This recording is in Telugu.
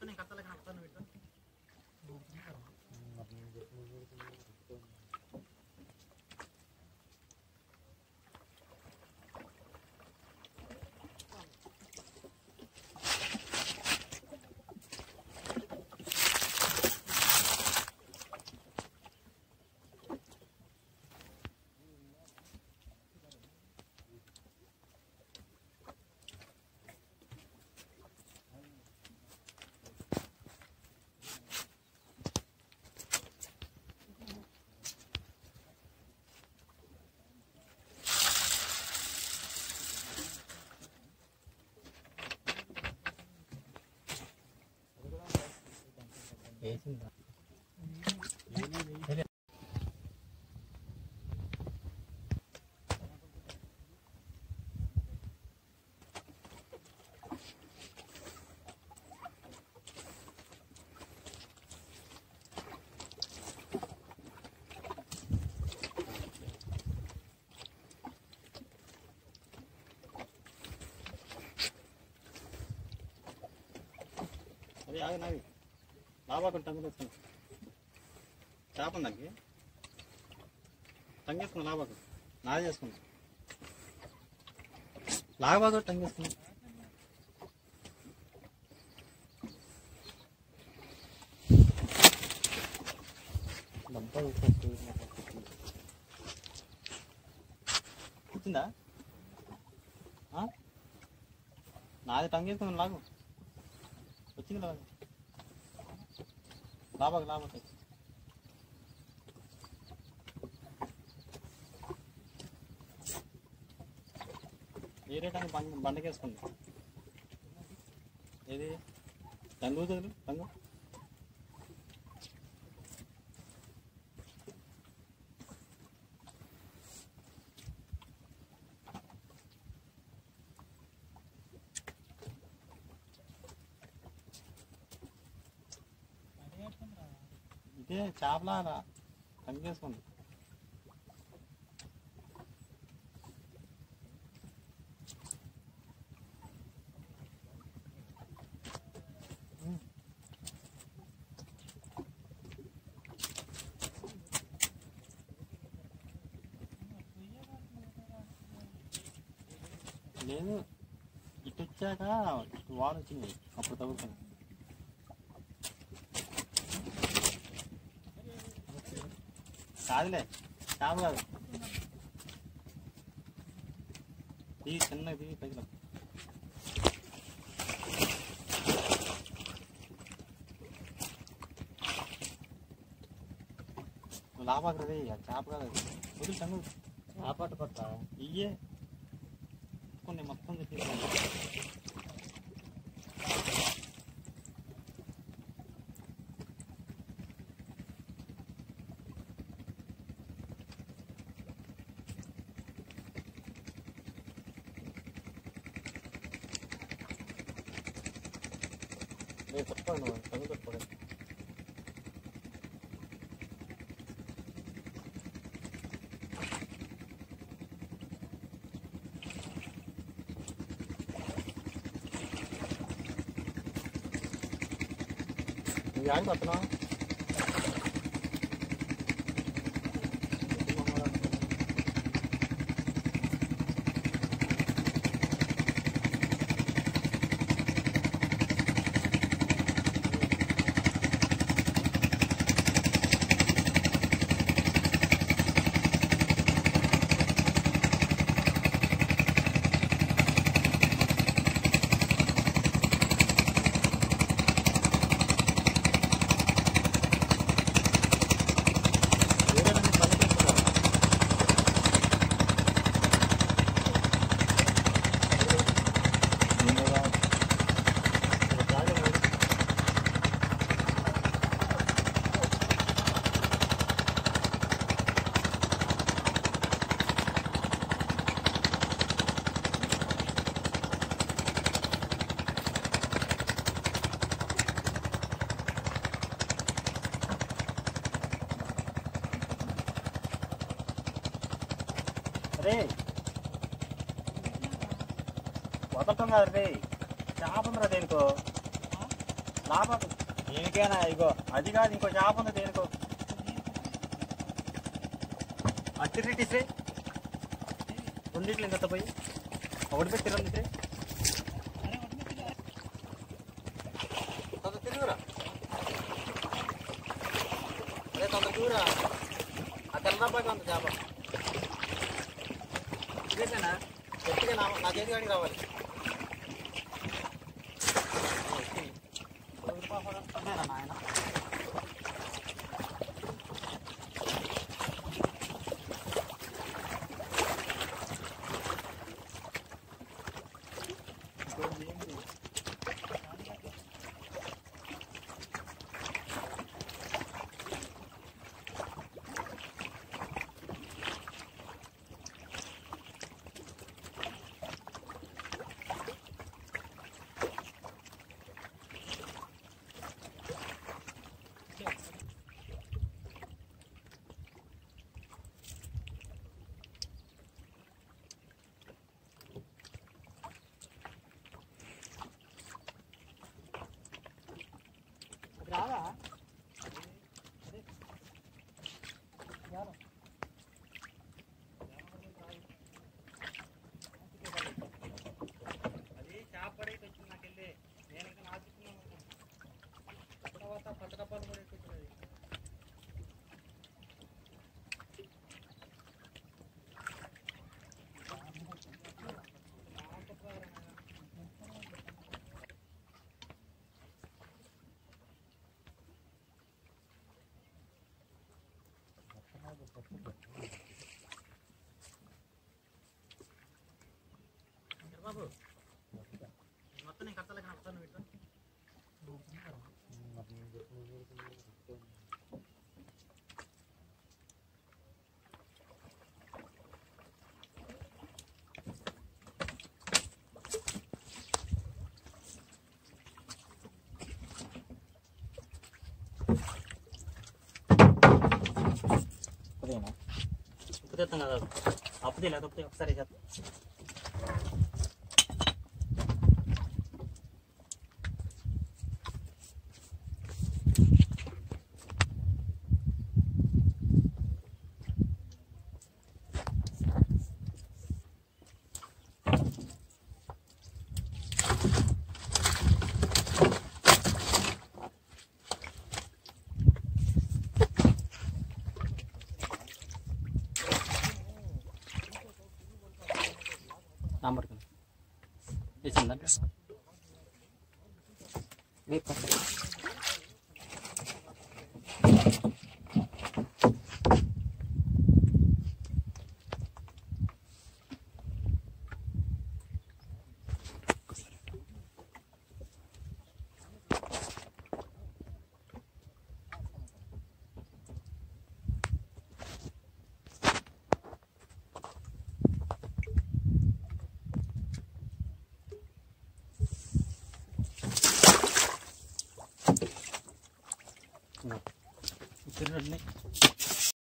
నేను కట్టాలి కడతాను వీటితో అదే ఆగి నాగి లాభాకు టంగు తెచ్చుకున్నా చేప ఉందానికి టంగేసుకున్నా లాభాకు నాది చేసుకున్నా లాభాకు టంగేసుకున్నా డబ్బా వచ్చిందా ఆ? నాది టంగేసుకున్నా లాగు వచ్చింది లాగా లాభాకు లాభాకు వేరే టంగు బండ బండకేసుకుంది ఏది టంగు చదువు టంగు ఇదే చేపల టంగేసుకుంది లేదు ఇటు వచ్చాక ఇటు వాడు వచ్చింది అప్పుడు తగ్గుతుంది కాదులే చేప కాదు ఇది చిన్నది పైకి రా. నువ్వు లాభాకు రే అది చేప కాదు అది వదిలి టంగు చేపట్ట పట్ట ఇయ్యే కొన్ని మొత్తం చెప్పేసి నేను చెప్పాను నువ్వు టంగు పెట్టుకోలేదు నువ్వు యాడికి వస్తున్నావు వేరే దాన్ని పని చేసుకున్నావా? నిన్నగా ఒక జాగా ఉంది. రే వదలటం కాదు రే చేప ఉందిరా దేనికో లాభం దేనికైనా ఇగో అది కాదు ఇంకో చేప ఉంది దేనికో అట్టిరిటిసే రెండిట్లు ఇంకా పోయి ఒకటి పెట్టి రెండు తొందర తిరుగురా అదే తొందర తిరుగురా ఆ తెల్లబాగా ఉంది చేప ఇదేనా గట్టిగా నా నా చేతి కాడికి రావాలి అదేనా నాయన రాదా అది చేప పడేకి వచ్చింది నాకు వెళ్ళి నేను ఇంకా నాచుకున్నాను తర్వాత పచ్చ డబ్బాలు కూడా ఎక్కుతున్నది బాబు మొత్తం నేను కట్టాలి వస్తాను వీటిలో అదేనా ఉప్పు తెస్తాం కదా అప్పుదే లేకపోతే ఒకసారి చేస్తాం సాంబార్ వేసిందా తిరగండి